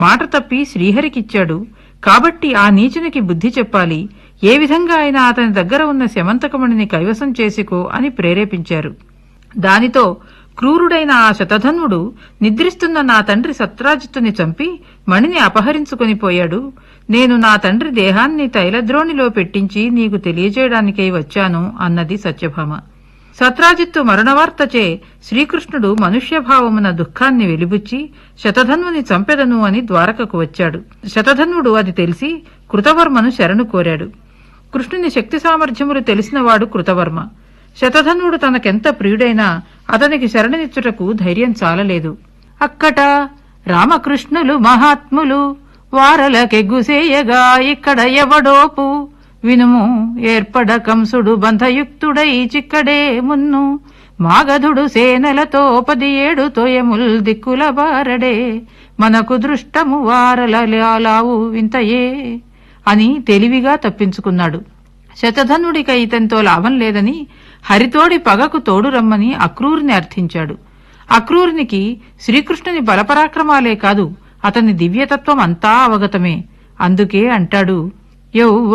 మాట తప్పి శ్రీహరికిచ్చాడు కాబట్టి ఆ నీచునికి బుద్ధి చెప్పాలి ఏ విధంగా అయినా అతని దగ్గర ఉన్న శమంతకమణిని కైవసం చేసుకో అని ప్రేరేపించారు దానితో క్రూరుడైన ఆ శతధన్వుడు నిద్రిస్తున్న నా తండ్రి సత్రాజిత్తుని చంపి మణిని అపహరించుకొని పోయాడు నేను నా తండ్రి దేహాన్ని తైలద్రోణిలో పెట్టించి నీకు తెలియజేయడానికై వచ్చాను అన్నది సత్యభామ సత్రాజిత్తు మరణవార్తచే శ్రీకృష్ణుడు మనుష్యభావమున దుఃఖాన్ని వెలిబుచ్చి శతధన్వుని చంపెదను అని ద్వారకకు వచ్చాడు శతధన్వుడు అది తెలిసి కృతవర్మను శరణు కోరాడు కృష్ణుని శక్తి సామర్థ్యములు తెలిసినవాడు కృతవర్మ శతధన్వుడు తనకెంత ప్రియుడైనా అతనికి శరణిచ్చుటకు ధైర్యం చాలలేదు అక్కట రామకృష్ణులు మహాత్ములు వారలకెగ్గుసేయగా ఇక్కడ ఎవడోపు వినుము ఏర్పడ కంసుడు బంధయుక్తుడై చిక్కడే మున్ను మాగధుడు సేనలతో పది ఏడు తోయముల్ దిక్కుల బారడే మనకు దృష్టము వారలలావు వింతయే అని తెలివిగా తప్పించుకున్నాడు శతధనుడిక ఇతనితో లాభం లేదని హరితోడి పగకు తోడు రమ్మని అక్రూరిని అర్థించాడు అక్రూరునికి శ్రీకృష్ణుని బలపరాక్రమాలే కాదు అతని దివ్యతత్వం అంతా అవగతమే అందుకే అంటాడు యౌ